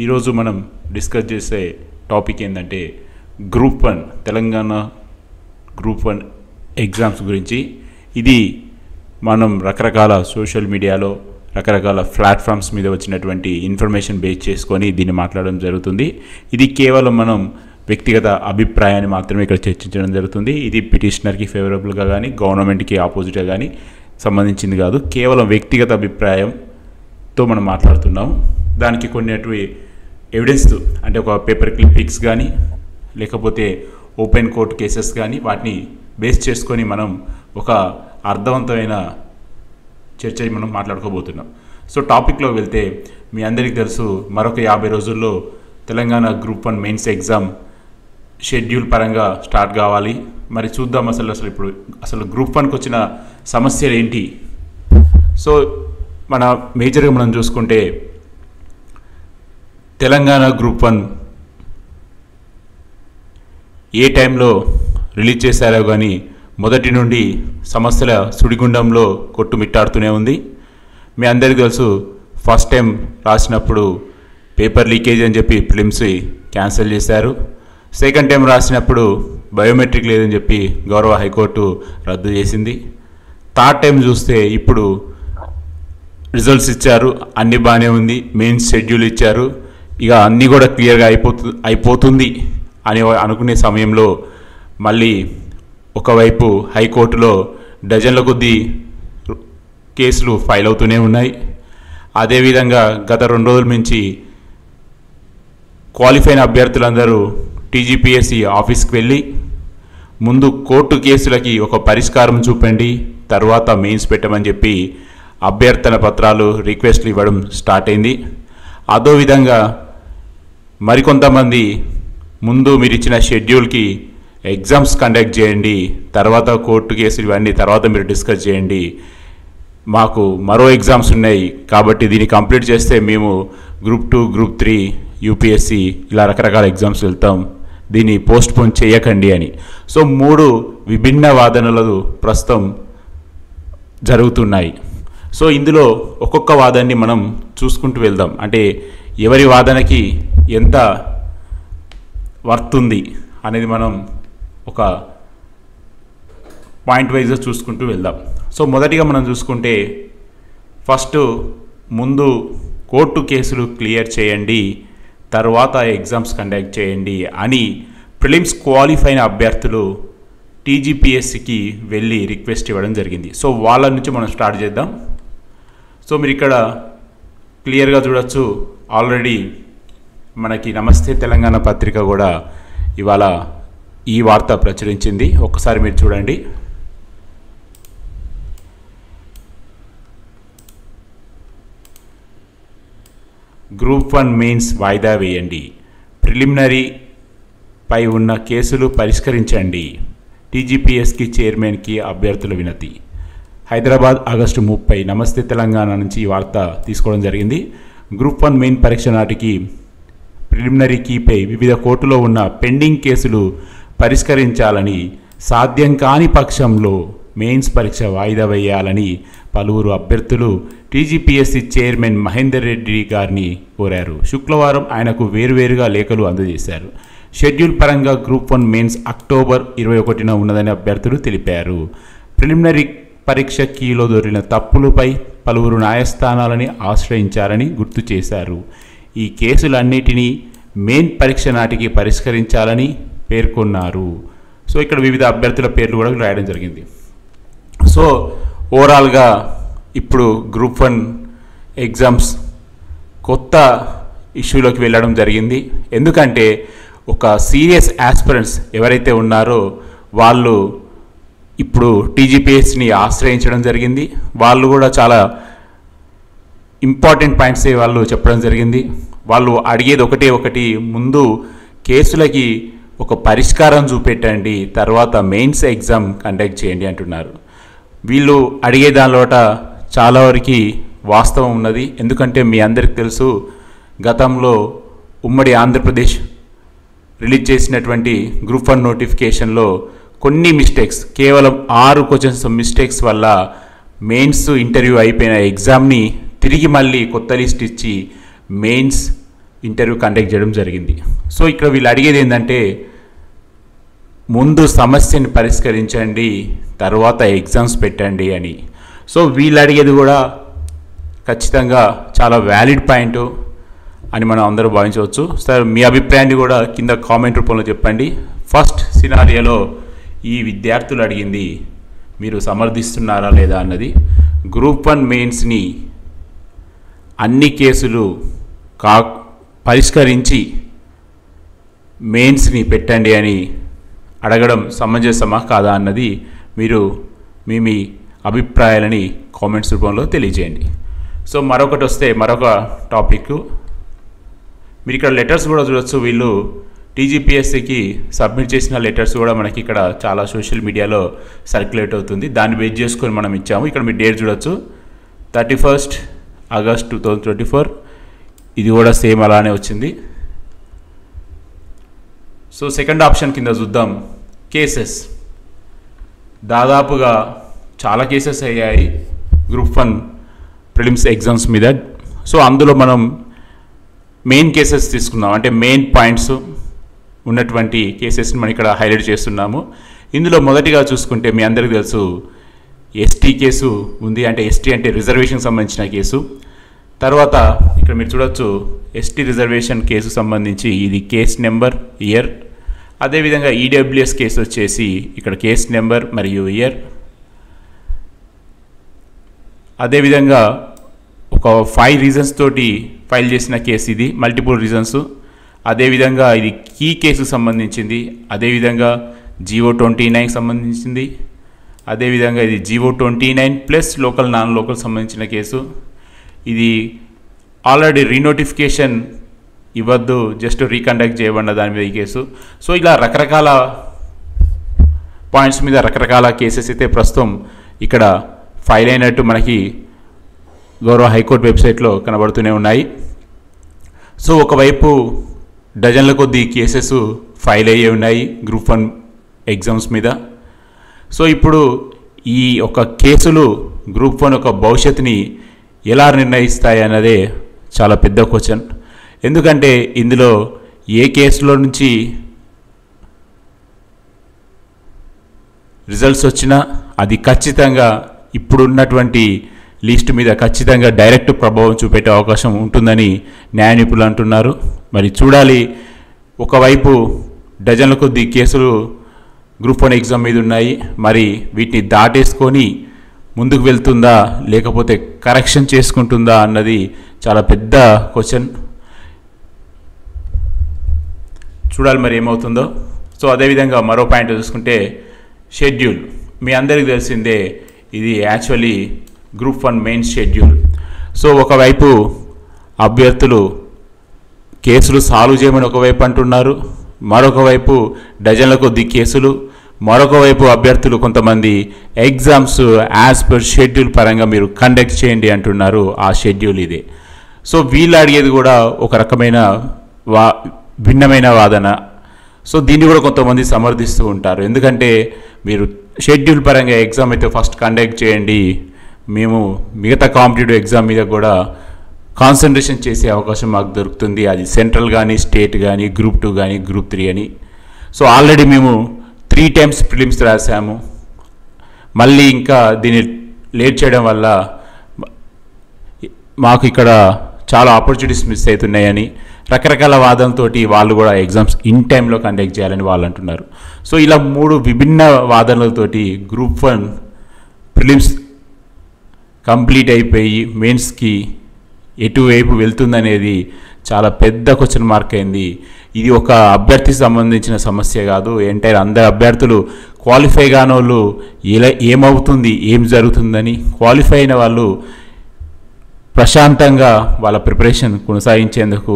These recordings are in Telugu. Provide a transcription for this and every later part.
ఈరోజు మనం డిస్కస్ చేసే టాపిక్ ఏంటంటే group one Telangana group one exams గురించి ఇది మనం రకరకాల సోషల్ మీడియాలో రకరకాల ప్లాట్ఫామ్స్ మీద వచ్చినటువంటి ఇన్ఫర్మేషన్ బేస్ చేసుకొని దీన్ని మాట్లాడడం జరుగుతుంది ఇది కేవలం మనం వ్యక్తిగత అభిప్రాయాన్ని మాత్రమే ఇక్కడ చర్చించడం జరుగుతుంది ఇది పిటిషనర్కి ఫేవరబుల్గా కానీ గవర్నమెంట్కి ఆపోజిట్గా కానీ సంబంధించింది కాదు కేవలం వ్యక్తిగత అభిప్రాయంతో మనం మాట్లాడుతున్నాం దానికి కొన్ని ఎవిడెన్స్ అంటే ఒక పేపర్ క్లిప్పింగ్స్ కానీ లేకపోతే ఓపెన్ కోర్ట్ కేసెస్ కానీ వాటిని బేస్ చేసుకొని మనం ఒక అర్థవంతమైన చర్చ మనం మాట్లాడుకోబోతున్నాం సో టాపిక్లో వెళ్తే మీ అందరికీ తెలుసు మరొక యాభై రోజుల్లో Telangana group one mains exam schedule పరంగా స్టార్ట్ కావాలి మరి చూద్దాం అసలు అసలు ఇప్పుడు అసలు గ్రూప్ వన్కి వచ్చిన సమస్యలు ఏంటి సో మన మేజర్గా మనం చూసుకుంటే తెలంగాణ గ్రూప్ వన్ ఏ టైంలో రిలీజ్ చేశారో కానీ మొదటి నుండి సమస్యల సుడిగుండంలో కొట్టుమిట్టాడుతూనే ఉంది మీ అందరికీ తెలుసు ఫస్ట్ టైం రాసినప్పుడు పేపర్ లీకేజ్ అని చెప్పి ఫిలిమ్స్ క్యాన్సిల్ చేశారు సెకండ్ టైం రాసినప్పుడు బయోమెట్రిక్ లేదని చెప్పి గౌరవ హైకోర్టు రద్దు చేసింది థర్డ్ టైం చూస్తే ఇప్పుడు రిజల్ట్స్ ఇచ్చారు అన్ని బాగానే ఉంది మెయిన్ షెడ్యూల్ ఇచ్చారు ఇక అన్నీ కూడా క్లియర్గా అయిపోతు అయిపోతుంది అని అనుకునే సమయంలో మళ్ళీ ఒకవైపు హైకోర్టులో డజన్ల కొద్దీ కేసులు ఫైల్ అవుతూనే ఉన్నాయి అదేవిధంగా గత రెండు రోజుల నుంచి క్వాలిఫైన్ అభ్యర్థులందరూ టీజీపీఎస్సి ఆఫీస్కి వెళ్ళి ముందు కోర్టు కేసులకి ఒక పరిష్కారం చూపండి తర్వాత మెయిన్స్ పెట్టమని చెప్పి అభ్యర్థన పత్రాలు రిక్వెస్ట్లు ఇవ్వడం స్టార్ట్ అయింది అదో విధంగా మరికొంతమంది ముందు మీరు ఇచ్చిన షెడ్యూల్కి ఎగ్జామ్స్ కండక్ట్ చేయండి తర్వాత కోర్టు కేసులు ఇవన్నీ తర్వాత మీరు డిస్కస్ చేయండి మాకు మరో ఎగ్జామ్స్ ఉన్నాయి కాబట్టి దీన్ని కంప్లీట్ చేస్తే మేము group two group three UPSC ఇలా రకరకాల ఎగ్జామ్స్ వెళ్తాం దీన్ని పోస్ట్ పోన్ చేయకండి అని సో మూడు విభిన్న వాదనలు ప్రస్తుతం జరుగుతున్నాయి సో ఇందులో ఒక్కొక్క వాదాన్ని మనం చూసుకుంటూ వెళ్దాం అంటే ఎవరి వాదనకి ఎంత వర్త్ ఉంది అనేది మనం ఒక పాయింట్ వైజ్గా చూసుకుంటూ వెళ్దాం సో మొదటిగా మనం చూసుకుంటే ఫస్ట్ ముందు కోర్టు కేసులు క్లియర్ చేయండి తర్వాత ఎగ్జామ్స్ కండక్ట్ చేయండి అని ప్రిలిమ్స్ క్వాలిఫై అయిన అభ్యర్థులు టీజీపీఎస్సికి వెళ్ళి రిక్వెస్ట్ ఇవ్వడం జరిగింది సో వాళ్ళ నుంచి మనం స్టార్ట్ చేద్దాం సో మీరు ఇక్కడ క్లియర్గా చూడొచ్చు ఆల్రెడీ మనకి నమస్తే తెలంగాణ పత్రిక కూడా ఇవాళ ఈ వార్త ప్రచురించింది ఒక్కసారి మీరు చూడండి గ్రూప్ వన్ మెయిన్స్ వాయిదా వేయండి ప్రిలిమినరీ పై ఉన్న కేసులు పరిష్కరించండి టీజీపీఎస్కి చైర్మన్కి అభ్యర్థుల వినతి హైదరాబాద్ ఆగస్టు ముప్పై నమస్తే తెలంగాణ నుంచి ఈ వార్త తీసుకోవడం జరిగింది గ్రూప్ వన్ మెయిన్ పరీక్ష నాటికి ప్రిలిమినరీ కీపై వివిధ కోర్టులో ఉన్న పెండింగ్ కేసులు పరిష్కరించాలని సాధ్యం కాని పక్షంలో మెయిన్స్ పరీక్ష వాయిదా వేయాలని పలువురు అభ్యర్థులు టీజీపీఎస్సీ చైర్మన్ మహేందర్ రెడ్డి గారిని కోరారు శుక్రవారం ఆయనకు వేరువేరుగా లేఖలు అందజేశారు షెడ్యూల్ పరంగా గ్రూప్ వన్ మెయిన్స్ అక్టోబర్ ఇరవై ఒకటిన ఉన్నదని అభ్యర్థులు తెలిపారు ప్రిలిమినరీ పరీక్ష కీలో దొరికిన తప్పులపై పలువురు న్యాయస్థానాలని ఆశ్రయించారని గుర్తు చేశారు ఈ కేసులన్నిటినీ మెయిన్ పరీక్ష నాటికి పరిష్కరించాలని పేర్కొన్నారు సో ఇక్కడ వివిధ అభ్యర్థుల పేర్లు కూడా రాయడం జరిగింది సో ఓవరాల్గా ఇప్పుడు గ్రూప్ వన్ ఎగ్జామ్స్ కొత్త ఇష్యూలోకి వెళ్ళడం జరిగింది ఎందుకంటే ఒక సీరియస్ ఆస్పిరెంట్స్ ఎవరైతే ఉన్నారో వాళ్ళు ఇప్పుడు టీజీపీఎస్ని ఆశ్రయించడం జరిగింది వాళ్ళు కూడా చాలా ఇంపార్టెంట్ పాయింట్స్ వాళ్ళు చెప్పడం జరిగింది వాళ్ళు అడిగేది ఒకటే ఒకటి ముందు కేసులకి ఒక పరిష్కారం చూపెట్టండి తర్వాత మెయిన్స్ ఎగ్జామ్ కండక్ట్ చేయండి అంటున్నారు వీళ్ళు అడిగే దానిలోట చాలా వరకు వాస్తవం ఉన్నది ఎందుకంటే మీ అందరికి తెలుసు గతంలో ఉమ్మడి ఆంధ్రప్రదేశ్ రిలీజ్ చేసినటువంటి గ్రూప్ వన్ నోటిఫికేషన్లో కొన్ని మిస్టేక్స్ కేవలం ఆరు క్వశ్చన్స్ మిస్టేక్స్ వల్ల మెయిన్స్ ఇంటర్వ్యూ అయిపోయిన ఎగ్జామ్ని తిరిగి మళ్ళీ కొత్త లిస్ట్ ఇచ్చి మెయిన్స్ ఇంటర్వ్యూ కండక్ట్ చేయడం జరిగింది సో ఇక్కడ వీళ్ళు అడిగేది ఏంటంటే ముందు సమస్యని పరిష్కరించండి తర్వాత ఎగ్జామ్స్ పెట్టండి అని సో వీళ్ళు అడిగేది కూడా ఖచ్చితంగా చాలా వ్యాలిడ్ పాయింట్ అని మనం అందరూ భావించవచ్చు సార్ మీ అభిప్రాయాన్ని కూడా కింద కామెంట్ రూపంలో చెప్పండి ఫస్ట్ సినారియోలో ఈ విద్యార్థులు అడిగింది మీరు సమర్థిస్తున్నారా లేదా అన్నది గ్రూప్ వన్ మెయిన్స్ని అన్ని కేసులు కా పరిష్కరించి మెయిన్స్ని పెట్టండి అని అడగడం సమంజసమా కాదా అన్నది మీరు మీ మీ అభిప్రాయాలని కామెంట్స్ రూపంలో తెలియజేయండి సో మరొకటి వస్తే మరొక టాపిక్ మీరు ఇక్కడ లెటర్స్ కూడా చూడొచ్చు వీళ్ళు టీజీపీఎస్సీకి సబ్మిట్ చేసిన లెటర్స్ కూడా మనకి ఇక్కడ చాలా సోషల్ మీడియాలో సర్క్యులేట్ అవుతుంది దాన్ని బేస్ చేసుకొని మనం ఇచ్చాము ఇక్కడ మీరు డేట్ చూడొచ్చు thirty first August two thousand twenty four ఇది కూడా సేమ్ అలానే వచ్చింది సో సెకండ్ ఆప్షన్ కింద చూద్దాం కేసెస్ దాదాపుగా చాలా కేసెస్ అయ్యాయి గ్రూప్ వన్ ప్రిలిమ్స్ ఎగ్జామ్స్ మీద సో అందులో మనం మెయిన్ కేసెస్ తీసుకుందాం అంటే మెయిన్ పాయింట్స్ ఉన్నటువంటి కేసెస్ని మనం ఇక్కడ హైలైట్ చేస్తున్నాము ఇందులో మొదటిగా చూసుకుంటే మీ అందరికీ తెలుసు ఎస్టీ కేసు ఉంది అంటే ఎస్టీ అంటే రిజర్వేషన్ సంబంధించిన కేసు తర్వాత ఇక్కడ మీరు చూడొచ్చు ఎస్టీ రిజర్వేషన్ కేసు సంబంధించి ఇది కేస్ నెంబర్ ఇయర్ అదేవిధంగా ఈడబ్ల్యూఎస్ కేసు వచ్చేసి ఇక్కడ కేస్ నెంబర్ మరియు ఇయర్ అదేవిధంగా ఒక ఫైవ్ రీజన్స్ తోటి ఫైల్ చేసిన కేసు ఇది మల్టిపుల్ రీజన్స్ అదేవిధంగా ఇది కీ కేసుకు సంబంధించింది అదేవిధంగా జియో ట్వంటీ నైన్కి సంబంధించింది అదేవిధంగా ఇది GO twenty nine plus local non local సంబంధించిన కేసు ఇది ఆల్రెడీ రీనోటిఫికేషన్ ఇవ్వద్దు జస్ట్ రీకండక్ట్ చేయబడిన దాని మీద ఈ కేసు సో ఇలా రకరకాల పాయింట్స్ మీద రకరకాల కేసెస్ అయితే ప్రస్తుతం ఇక్కడ ఫైల్ అయినట్టు మనకి గౌరవ హైకోర్టు వెబ్సైట్లో కనబడుతూనే ఉన్నాయి సో ఒకవైపు డజన్ల కొద్దీ కేసెస్ ఫైల్ అయ్యే ఉన్నాయి గ్రూప్ వన్ ఎగ్జామ్స్ మీద సో ఇప్పుడు ఈ ఒక కేసులు గ్రూప్ వన్ ఒక భవిష్యత్తుని ఎలా నిర్ణయిస్తాయి అన్నదే చాలా పెద్ద క్వశ్చన్ ఎందుకంటే ఇందులో ఏ కేసులో నుంచి రిజల్ట్స్ వచ్చినా అది ఖచ్చితంగా ఇప్పుడున్నటువంటి లిస్ట్ మీద ఖచ్చితంగా డైరెక్ట్ ప్రభావం చూపెట్టే అవకాశం ఉంటుందని న్యాయ నిపుణులు అంటున్నారు మరి చూడాలి ఒకవైపు డజన్ల కొద్ది కేసులు గ్రూప్ వన్ ఎగ్జామ్ మీద ఉన్నాయి మరి వీటిని దాటేసుకొని ముందుకు వెళ్తుందా లేకపోతే కరెక్షన్ చేసుకుంటుందా అన్నది చాలా పెద్ద క్వశ్చన్ చూడాలి మరి ఏమవుతుందో సో అదేవిధంగా మరో పాయింట్ చూసుకుంటే షెడ్యూల్ మీ అందరికీ తెలిసిందే ఇది actually group one main schedule so ఒకవైపు అభ్యర్థులు కేసులు సాల్వ్ చేయమని ఒకవైపు అంటున్నారు మరొక వైపు డజన్ల కొద్ది కేసులు మరొక వైపు అభ్యర్థులు కొంతమంది ఎగ్జామ్స్ యాజ్ పర్ షెడ్యూల్ పరంగా మీరు కండక్ట్ చేయండి అంటున్నారు ఆ షెడ్యూల్ ఇదే సో వీళ్ళు అడిగేది కూడా ఒక రకమైన వా భిన్నమైన వాదన సో దీన్ని కూడా కొంతమంది సమర్థిస్తూ ఉంటారు ఎందుకంటే మీరు షెడ్యూల్ పరంగా ఎగ్జామ్ అయితే ఫస్ట్ కండక్ట్ చేయండి మేము మిగతా కాంపిటేటివ్ ఎగ్జామ్ మీద కూడా కాన్సన్ట్రేషన్ చేసే అవకాశం మాకు దొరుకుతుంది అది సెంట్రల్ కానీ స్టేట్ కానీ గ్రూప్ టూ కానీ గ్రూప్ త్రీ అని సో ఆల్రెడీ మేము త్రీ టైమ్స్ ఫిలిమ్స్ రాసాము మళ్ళీ ఇంకా దీన్ని లేట్ చేయడం వల్ల మాకు ఇక్కడ చాలా ఆపర్చునిటీస్ మిస్ అవుతున్నాయని రకరకాల వాదనతోటి వాళ్ళు కూడా ఎగ్జామ్స్ ఇన్ టైంలో కండక్ట్ చేయాలని వాళ్ళు అంటున్నారు సో ఇలా మూడు విభిన్న వాదనలతోటి గ్రూప్ వన్ ప్రిలిమ్స్ కంప్లీట్ అయిపోయి మెయిన్స్కి ఎటువైపు వెళ్తుందనేది చాలా పెద్ద క్వశ్చన్ మార్క్ అయింది ఇది ఒక అభ్యర్థికి సంబంధించిన సమస్య కాదు ఎంటైర్ అందరు అభ్యర్థులు క్వాలిఫై కాని వాళ్ళు ఎలా ఏమవుతుంది ఏం జరుగుతుందని క్వాలిఫై అయిన వాళ్ళు ప్రశాంతంగా వాళ్ళ ప్రిపరేషన్ కొనసాగించేందుకు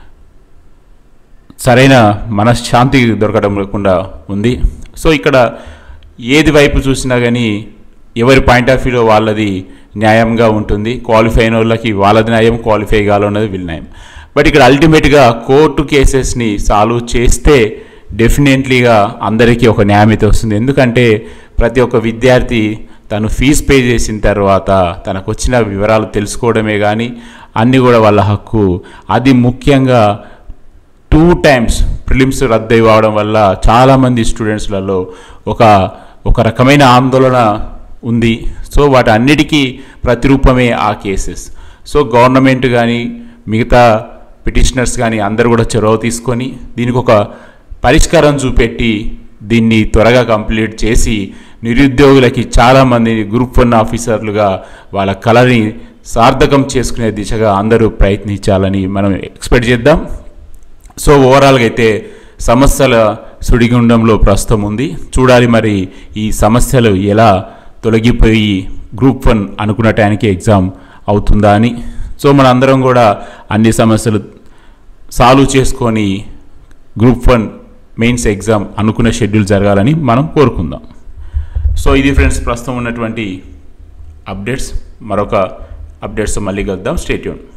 సరైన మనశ్శాంతి దొరకడం లేకుండా ఉంది సో ఇక్కడ ఏది వైపు చూసినా కానీ ఎవరి పాయింట్ ఆఫ్ వ్యూలో వాళ్ళది న్యాయంగా ఉంటుంది క్వాలిఫై అయిన వాళ్ళకి వాళ్ళది న్యాయం క్వాలిఫై కావాలన్నది వీళ్ళ న్యాయం బట్ ఇక్కడ అల్టిమేట్గా కోర్టు కేసెస్ని సాల్వ్ చేస్తే డెఫినెట్లీగా అందరికీ ఒక న్యాయం అయితే వస్తుంది ఎందుకంటే ప్రతి ఒక్క విద్యార్థి తను ఫీజు పే చేసిన తర్వాత తనకు వచ్చిన వివరాలు తెలుసుకోవడమే కానీ అన్నీ కూడా వాళ్ళ హక్కు అది ముఖ్యంగా టూ టైమ్స్ ప్రిలిమ్స్ రద్దు అవ్వడం వల్ల చాలామంది స్టూడెంట్స్లలో ఒక ఒక రకమైన ఆందోళన ఉంది సో వాటి అన్నిటికీ ప్రతిరూపమే ఆ కేసెస్ సో గవర్నమెంట్ కానీ మిగతా పిటిషనర్స్ కానీ అందరూ కూడా చొరవ తీసుకొని దీనికి ఒక పరిష్కారం చూపెట్టి దీన్ని త్వరగా కంప్లీట్ చేసి నిరుద్యోగులకి చాలామంది గ్రూప్ వన్ ఆఫీసర్లుగా వాళ్ళ కళని సార్థకం చేసుకునే దిశగా అందరూ ప్రయత్నించాలని మనం ఎక్స్పెక్ట్ చేద్దాం సో ఓవరాల్గా అయితే సమస్యల సుడిగుండంలో ప్రస్తుతం ఉంది చూడాలి మరి ఈ సమస్యలు ఎలా తొలగిపోయి గ్రూప్ వన్ అనుకున్న టైంకి ఎగ్జామ్ అవుతుందా అని సో మన అందరం కూడా అన్ని సమస్యలు సాల్వ్ చేసుకొని గ్రూప్ వన్ మెయిన్స్ ఎగ్జామ్ అనుకున్న షెడ్యూల్ జరగాలని మనం కోరుకుందాం సో ఇది ఫ్రెండ్స్ ప్రస్తుతం ఉన్నటువంటి అప్డేట్స్ మరొక అప్డేట్స్ మళ్ళీ కలుద్దాం స్టేట్యూన్